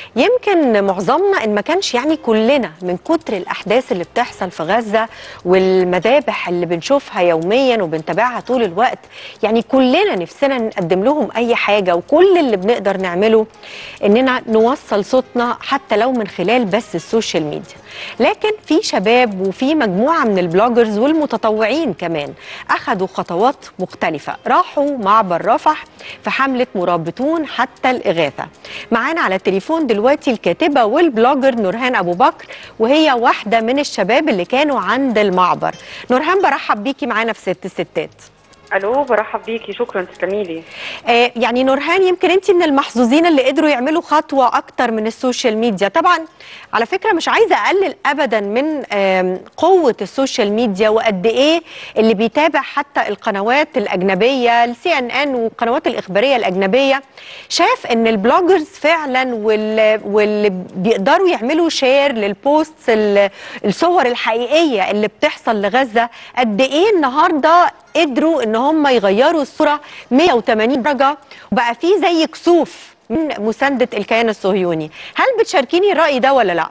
يمكن معظمنا ان ما كانش يعني كلنا من كتر الاحداث اللي بتحصل في غزه والمذابح اللي بنشوفها يوميا وبنتابعها طول الوقت يعني كلنا نفسنا نقدم لهم اي حاجه وكل اللي بنقدر نعمله اننا نوصل صوتنا حتى لو من خلال بس السوشيال ميديا لكن في شباب وفي مجموعه من البلوجرز والمتطوعين كمان اخذوا خطوات مختلفه راحوا معبر رفح في حمله مرابطون حتى الاغاثه معانا على التليفون دلوقتي الكاتبه والبلوجر نورهان ابو بكر وهي واحده من الشباب اللي كانوا عند المعبر نورهان برحب بيكي معانا في ست الستات الو برحب بيكي شكرا تسلمي لي آه يعني نورهان يمكن انت من المحظوظين اللي قدروا يعملوا خطوه اكتر من السوشيال ميديا طبعا على فكره مش عايزه اقلل ابدا من آم، قوه السوشيال ميديا وقد ايه اللي بيتابع حتى القنوات الاجنبيه السي ان ان والقنوات الاخباريه الاجنبيه شاف ان البلوجرز فعلا وال- واللي بيقدروا يعملوا شير للبوستس ال- الصور الحقيقيه اللي بتحصل لغزه قد ايه النهارده قدروا ان هم يغيروا الصوره 180 درجه وبقى في زي كسوف من مسانده الكيان الصهيوني هل بتشاركيني الراي ده ولا لا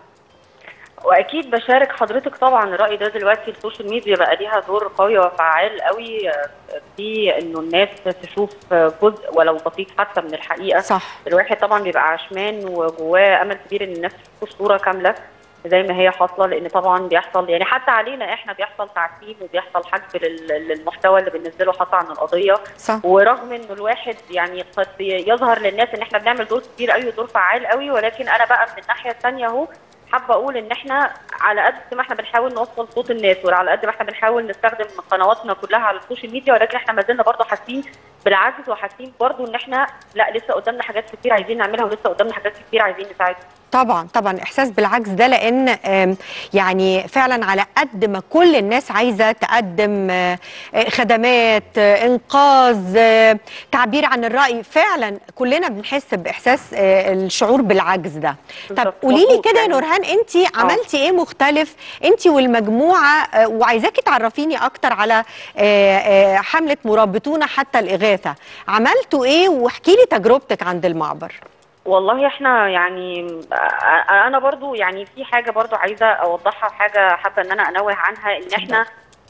واكيد بشارك حضرتك طبعا الراي ده دلوقتي السوشيال ميديا بقى ليها دور قوي وفعال قوي آه، في انه الناس تشوف آه، جزء ولو بسيط حتى من الحقيقه صح الواحد طبعا بيبقى عشمان وجواه امل كبير ان الناس تشوف الصوره كامله زي ما هي حاصله لان طبعا بيحصل يعني حتى علينا احنا بيحصل تعتيم وبيحصل حجب لل- للمحتوى اللي بننزله حتى عن القضيه صح ورغم انه الواحد يعني قد يظهر للناس ان احنا بنعمل دور كبير قوي ودور فعال قوي ولكن انا بقى من الناحيه الثانيه اهو حابه اقول ان احنا على قد ما احنا بنحاول نوصل صوت الناس وعلى قد ما احنا بنحاول نستخدم قنواتنا كلها على السوشيال ميديا ولكن احنا ما زلنا برضه حاسين بالعجز وحاسين برضه ان احنا لا لسه قدامنا حاجات كتير عايزين نعملها ولسه قدامنا حاجات كتير عايزين نساعد طبعا طبعا احساس بالعجز ده لان آم، يعني فعلا على قد ما كل الناس عايزه تقدم آه، آه، خدمات آه، انقاذ آه، تعبير عن الراي فعلا كلنا بنحس باحساس آه، الشعور بالعجز ده طب بالظبط، قولي لي مظبوط كده يا يعني. نورهان انت عملتي ايه مختلف انت والمجموعه آه، وعايزاكي تعرفيني اكتر على آه، آه، حمله مرابطون حتى الاغاثه عملتوا ايه واحكي لي تجربتك عند المعبر والله احنا يعني آه، انا برضو يعني في حاجه برضو عايزه اوضحها حاجه حابه ان انا انوه عنها ان احنا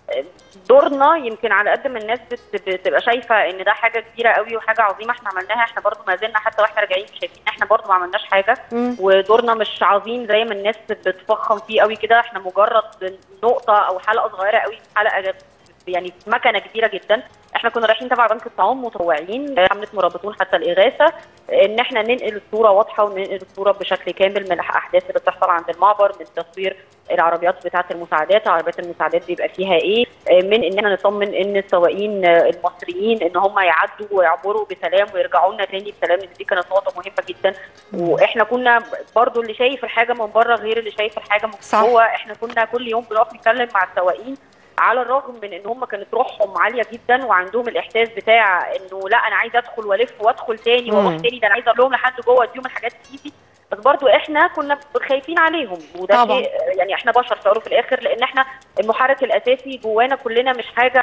دورنا يمكن على قد ما الناس بت- بتبقى شايفه ان ده حاجه كبيره قوي وحاجه عظيمه احنا عملناها احنا برضو ما زلنا حتى واحنا راجعين شايفين ان احنا برضو ما عملناش حاجه مم. ودورنا مش عظيم زي ما الناس بتفخم فيه قوي كده احنا مجرد نقطه او حلقه صغيره قوي في حلقه يعني في مكنه كبيره جدا احنا كنا رايحين تبع بنك الطعام متطوعين حمله مرابطون حتى الاغاثه ان احنا ننقل الصوره واضحه وننقل الصوره بشكل كامل من الاحداث اللي بتحصل عند المعبر من تصوير العربيات بتاعه المساعدات عربيات المساعدات بيبقى فيها ايه من ان احنا نطمن ان السواقين المصريين ان هم يعدوا ويعبروا بسلام ويرجعوا لنا تاني بسلام لان دي كانت نقطه مهمه جدا واحنا كنا برضو اللي شايف الحاجه من بره غير اللي شايف الحاجه من صح. جوه احنا كنا كل يوم بنقف نتكلم مع السواقين على الرغم من ان هم كانت روحهم عاليه جدا وعندهم الاحساس بتاع انه لا انا عايز ادخل والف وادخل تاني واروح مم. تاني ده انا عايز اقول لهم لحد جوه اديهم الحاجات في ايدي بس برضو احنا كنا خايفين عليهم وده طبعاً. شيء يعني احنا بشر في الأول وفي الاخر لان احنا المحرك الاساسي جوانا كلنا مش حاجه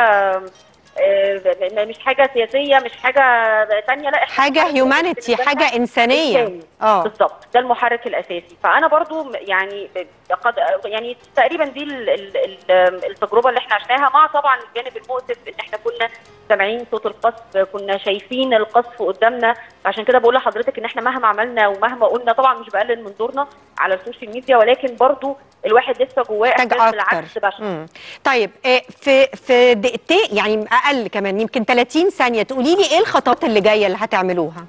آه، م- مش حاجه سياسيه مش حاجه ثانيه لا احنا حاجه المحرك الأساسي هيومانيتي بالنسبة لنا حاجه انسانيه إنساني. اه بالظبط ده المحرك الاساسي فانا برضو م- يعني ب- قد يعني تقريبا دي ال- ال- ال- التجربه اللي احنا عشناها مع طبعا الجانب المؤسف ان احنا كنا سامعين صوت القصف كنا شايفين القصف قدامنا عشان كده بقول لحضرتك ان احنا مهما عملنا ومهما قلنا طبعا مش بقلل من دورنا على السوشيال ميديا ولكن برضو الواحد لسه جواه محتاج احساس اكتر بالعكس بشع مم. طيب آه، في في دقيقتين يعني اقل كمان يمكن 30 ثانيه تقولي لي ايه الخطوات اللي جايه اللي هتعملوها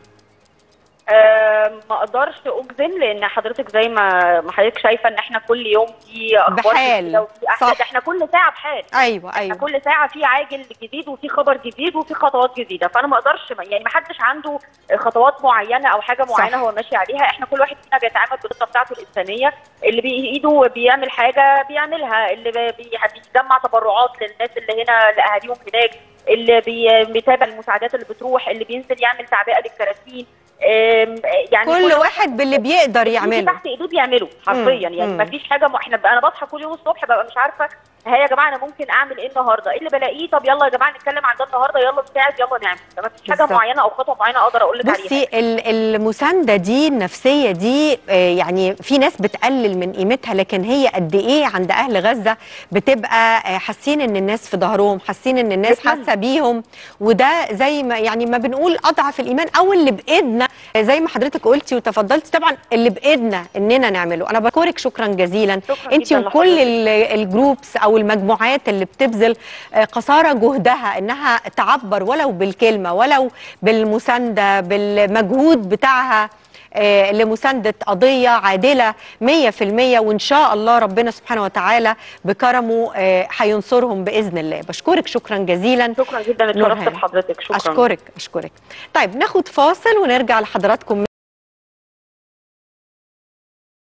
آه، ما اقدرش اجزم لان حضرتك زي ما ما حضرتك شايفه ان احنا كل يوم في اخبار بحال. جديدة وفي احداث صح. احنا كل ساعه بحال ايوه احنا ايوه كل ساعه في عاجل جديد وفي خبر جديد وفي خطوات جديده فانا ما اقدرش يعني ما حدش عنده خطوات معينه او حاجه معينه صح. هو ماشي عليها احنا كل واحد فينا بيتعامل بالخطه بتاعته الانسانيه اللي بايده بيعمل حاجه بيعملها اللي بي- بي- بيجمع تبرعات للناس اللي هنا لاهاليهم هناك اللي بي- بيتابع المساعدات اللي بتروح اللي بينزل يعمل تعبئه للكراسين آم، يعني كل واحد باللي بيقدر اللي يعمله تحت ايده بيعمله حرفيا مم. يعني مم. ما فيش حاجه م... احنا انا بصحى كل يوم الصبح ببقى مش عارفه ها يا جماعه انا ممكن اعمل ايه النهارده ايه اللي بلاقيه طب يلا يا جماعه نتكلم عن ده النهارده يلا نساعد يلا نعمل ما فيش حاجه بالظبط. معينه او خطوه معينه اقدر اقول لك عليها بصي ال- المسانده دي النفسيه دي آه، يعني في ناس بتقلل من قيمتها لكن هي قد ايه عند اهل غزه بتبقى آه، حاسين ان الناس في ظهرهم حاسين ان الناس بتمنى. حاسه بيهم وده زي ما يعني ما بنقول اضعف الايمان او اللي بايدنا آه، زي ما حضرتك قلتي وتفضلتي طبعا اللي بايدنا اننا نعمله انا بشكرك شكرا جزيلا شكراً انت جداً وكل لحضرتك. ال- الجروبس او المجموعات اللي بتبذل آه، قصارى جهدها انها تعبر ولو بالكلمه ولو بالمسانده بالمجهود بتاعها آه، لمسانده قضيه عادله 100% وان شاء الله ربنا سبحانه وتعالى بكرمه آه، هينصرهم باذن الله بشكرك شكرا جزيلا شكرا جدا نورهان. اتشرفت بحضرتك شكرا اشكرك اشكرك طيب ناخد فاصل ونرجع لحضراتكم